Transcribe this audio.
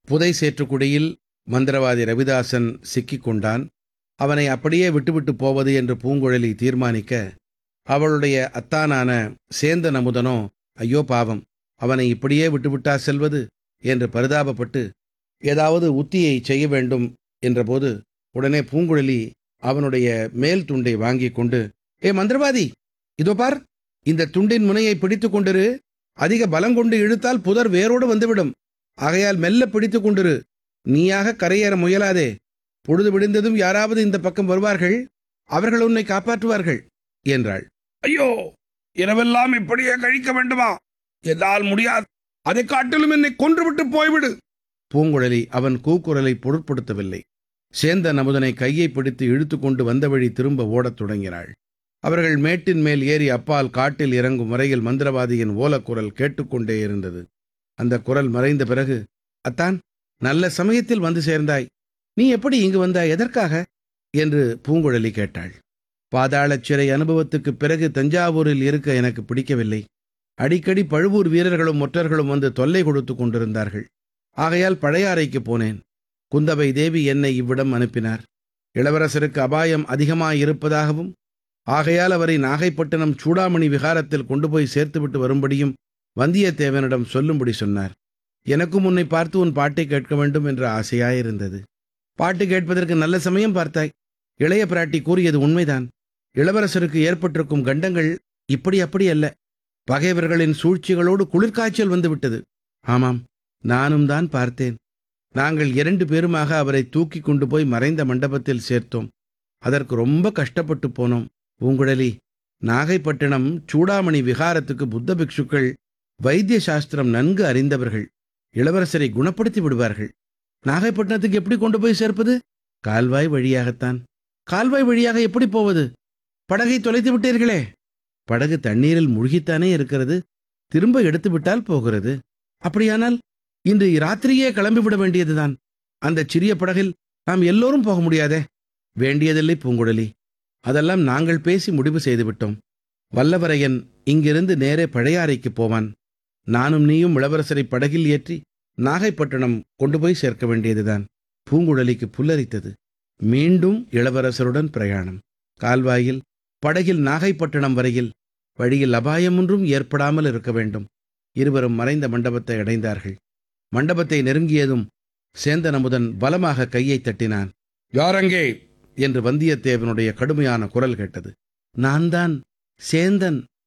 புதை சேற்றுக்குடியில் மந்திரவாதி ரவிதாசன் சிக்கிக் கொண்டான் அவனை அப்படியே விட்டுவிட்டு போவது என்று பூங்குழலி தீர்மானிக்க அவளுடைய அத்தானான சேந்தன் அமுதனோ ஐயோ பாவம் அவனை இப்படியே விட்டுவிட்டா செல்வது என்று பரிதாபப்பட்டு ஏதாவது உத்தியை செய்ய வேண்டும் என்றபோது உடனே பூங்குழலி அவனுடைய மேல் துண்டை வாங்கிக் கொண்டு ஏ மந்திரவாதி இதோ பார் இந்த துண்டின் முனையை பிடித்துக் கொண்டிரு அதிக பலம் கொண்டு இழுத்தால் புதர் வேரோடு வந்துவிடும் ஆகையால் மெல்ல பிடித்துக் கொண்டிரு நீயாக கரையேற முயலாதே பொழுது விடிந்ததும் யாராவது இந்த பக்கம் வருவார்கள் அவர்கள் உன்னை காப்பாற்றுவார்கள் என்றாள் ஐயோ இரவெல்லாம் இப்படியே கழிக்க வேண்டுமா என்னால் முடியாது அதை காட்டிலும் என்னை கொன்றுவிட்டு போய்விடு பூங்குழலி அவன் கூக்குரலை பொருட்படுத்தவில்லை சேந்தன் அமுதனை கையை பிடித்து இழுத்து கொண்டு வந்த வழி திரும்ப ஓடத் தொடங்கினாள் அவர்கள் மேட்டின் மேல் ஏறி அப்பால் காட்டில் இறங்கும் வரையில் மந்திரவாதியின் ஓலக்குரல் கேட்டுக்கொண்டே இருந்தது அந்த குரல் மறைந்த பிறகு அத்தான் நல்ல சமயத்தில் வந்து சேர்ந்தாய் நீ எப்படி இங்கு வந்தாய் எதற்காக என்று பூங்குழலி கேட்டாள் பாதாளச் சிறை அனுபவத்துக்குப் பிறகு தஞ்சாவூரில் இருக்க எனக்கு பிடிக்கவில்லை அடிக்கடி பழுவூர் வீரர்களும் ஒற்றர்களும் வந்து தொல்லை கொடுத்து கொண்டிருந்தார்கள் ஆகையால் பழையாறைக்கு போனேன் குந்தவை தேவி என்னை இவ்விடம் அனுப்பினார் இளவரசருக்கு அபாயம் அதிகமாயிருப்பதாகவும் ஆகையால் அவரை நாகைப்பட்டினம் சூடாமணி விகாரத்தில் கொண்டு போய் சேர்த்துவிட்டு வரும்படியும் வந்தியத்தேவனிடம் சொல்லும்படி சொன்னார் எனக்கும் உன்னை பார்த்து உன் பாட்டை கேட்க வேண்டும் என்ற ஆசையாயிருந்தது பாட்டு கேட்பதற்கு நல்ல சமயம் பார்த்தாய் இளைய பிராட்டி கூறியது உண்மைதான் இளவரசருக்கு ஏற்பட்டிருக்கும் கண்டங்கள் இப்படி அப்படி அல்ல பகைவர்களின் சூழ்ச்சிகளோடு குளிர்காய்ச்சல் வந்துவிட்டது ஆமாம் நானும் தான் பார்த்தேன் நாங்கள் இரண்டு பேருமாக அவரை தூக்கி கொண்டு போய் மறைந்த மண்டபத்தில் சேர்த்தோம் அதற்கு ரொம்ப கஷ்டப்பட்டு போனோம் பூங்குழலி நாகைப்பட்டினம் சூடாமணி விகாரத்துக்கு புத்த பிக்ஷுக்கள் வைத்திய சாஸ்திரம் நன்கு அறிந்தவர்கள் இளவரசரை குணப்படுத்தி விடுவார்கள் நாகைப்பட்டினத்துக்கு எப்படி கொண்டு போய் சேர்ப்பது கால்வாய் வழியாகத்தான் கால்வாய் வழியாக எப்படி போவது படகை தொலைத்து விட்டீர்களே படகு தண்ணீரில் முழுகித்தானே இருக்கிறது திரும்ப எடுத்து விட்டால் போகிறது அப்படியானால் இன்று ராத்திரியே கிளம்பிவிட வேண்டியதுதான் அந்த சிறிய படகில் நாம் எல்லோரும் போக முடியாதே வேண்டியதில்லை பூங்குழலி அதெல்லாம் நாங்கள் பேசி முடிவு செய்துவிட்டோம் வல்லவரையன் இங்கிருந்து நேரே பழையாறைக்கு போவான் நானும் நீயும் இளவரசரை படகில் ஏற்றி நாகைப்பட்டினம் கொண்டு போய் சேர்க்க வேண்டியதுதான் பூங்குழலிக்கு புல்லரித்தது மீண்டும் இளவரசருடன் பிரயாணம் கால்வாயில் படகில் நாகைப்பட்டினம் வரையில் வழியில் அபாயம் ஒன்றும் ஏற்படாமல் இருக்க வேண்டும் இருவரும் மறைந்த மண்டபத்தை அடைந்தார்கள் மண்டபத்தை நெருங்கியதும் சேந்தன் அமுதன் பலமாக கையை தட்டினான் யாரங்கே என்று வந்தியத்தேவனுடைய கடுமையான குரல் கேட்டது நான் தான் சேந்தன்